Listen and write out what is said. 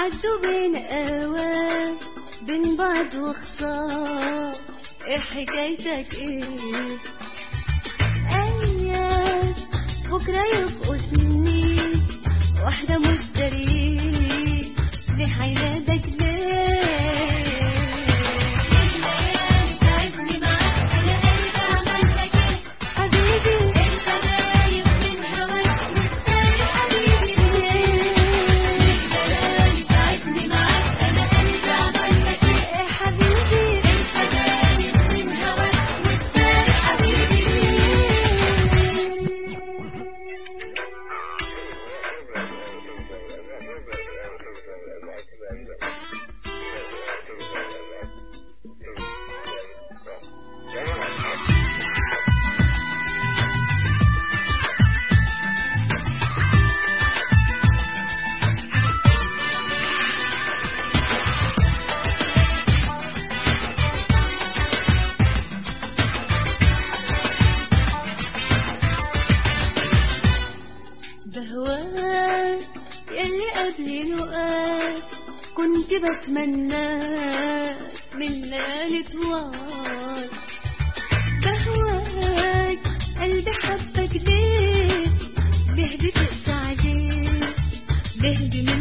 عدوا بين اوام بين بعض وخصام ايه حكايتك ايه ايام بكره يبقوا سنين واحده مشترين ليه حينادك ليه الليالي تعبني معاك انا قلبي عمل لك ايه حبيبي انت غايب من هواك مستني حبيبي ليه الليالي تعبني معاك انا قلبي عمل لك ايه حبيبي انت غايب من هواك مستني حبيبي ليه بهواك يلي قبل لقاك كنت بتمناك من ليالي طوال بهواك قلبي حبك ليه بيهدي تقسى عليه بيهدي